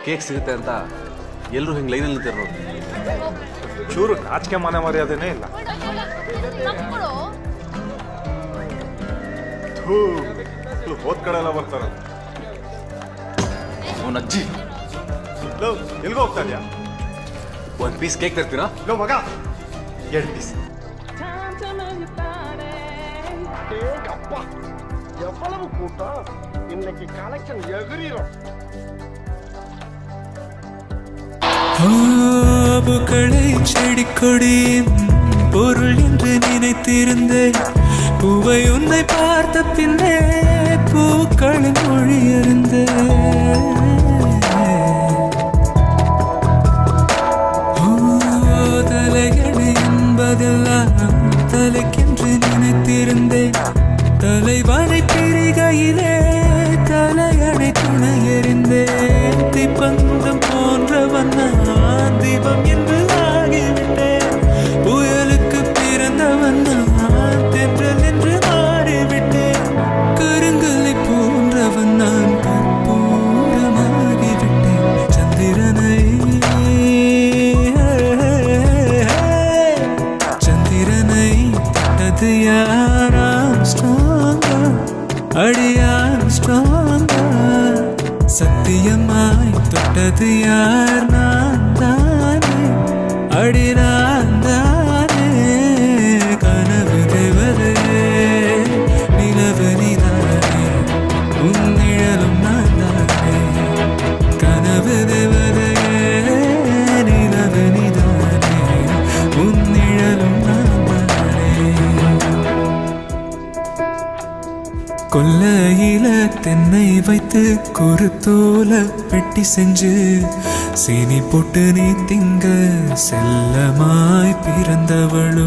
cake ಸಿಗುತ್ತೆ ಅಂತ ಎಲ್ಲರೂ ಹಿಂಗೆ ಲೈನಲ್ಲಿ ನಿಂತಿರೋ ನೋಡಿ ಚೂರು ನಾಚಿಕೆ ಮನೆ ಮರ್ಯಾದೆನೇ ಇಲ್ಲ ಥೂ ಇವ್ರು ಹೋದ್ ಕಡೆ ಎಲ್ಲ ಬರ್ತಾರ ಅವನ ಅಜ್ಜಿ ಲೋ ಎಲ್ಗೋ ಹೋಗ್ತಾ ಇದೆಯಾ ಒಂದು ಪೀಸ್ ಕೇಕ್ ತರ್ತೀರಾ ಲೋ ಮಗ ಎರಡು ಪೀಸ್ அப்பா எவ்வளவு கூட்டம் இன்னைக்கு கலெக்ஷன் எகிரிரும் பூக்களை செடி கொடியின் பொருள் என்று நினைத்திருந்தேன் பூவை உன்னை பார்த்த பின்னே பூக்களின் மொழி தலையணை என்பதெல்லாம் தலைக்கென்று நினைத்திருந்தேன் தலைவனை பிரிகையிலே தலையணை துணை எறிந்தேன் தீப்பந்தம் போன்றவன் நான் தீபம் என்று ஆகிவிட்டேன் புயலுக்கு பிறந்தவன் நான் தென்றல் என்று மாறிவிட்டேன் கருங்கலை போன்றவன் நான் கற்பூரமாகிவிட்டேன் சந்திரனை சந்திரனை தொட்டது யாராம் ஸ்ட்ராங்கா அடியான் ஸ்ட்ராங்கா சத்தியமாய் தொட்டது யார் நான் தானே அடி நான் தானே கனவு தேவதே நிலவு நீதானே உன் நிழலும் நான் தானே கனவு தேவதே நிலவு நீதானே உன் நிழலும் நான் தானே கொல்லையில தென்னை வைத்து குருத்தோல பெட்டி செஞ்சு சீனி போட்டு நீ திங்க செல்லமாய் பிறந்தவளோ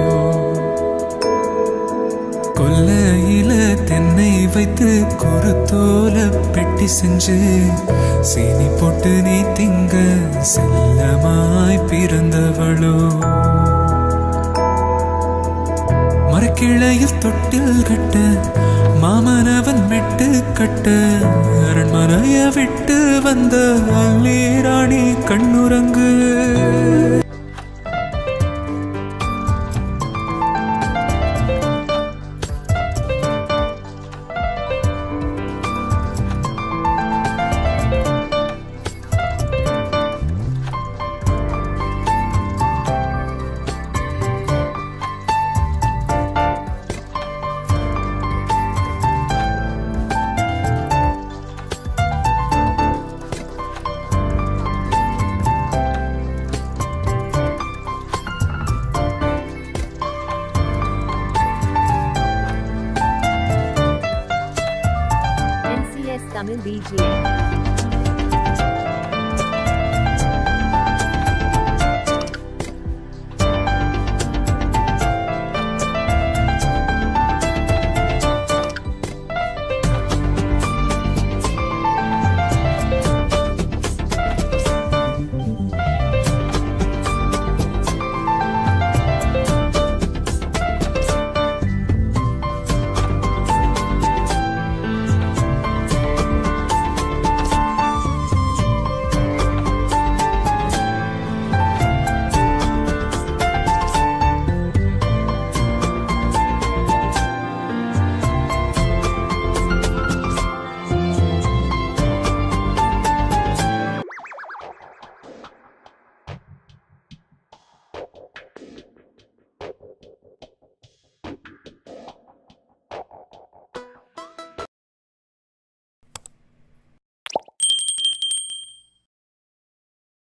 கொல்லையில தென்னை வைத்து குருத்தோல பெட்டி செஞ்சு சீனி போட்டு நீ திங்க செல்லமாய் பிறந்தவளோ மரக்கிளையில் தொட்டில் கட்ட மாமனவன் மெட்டு கட்ட அரண்மனைய விட்டு வந்த அல்லி ராணி கண்ணுறங்கு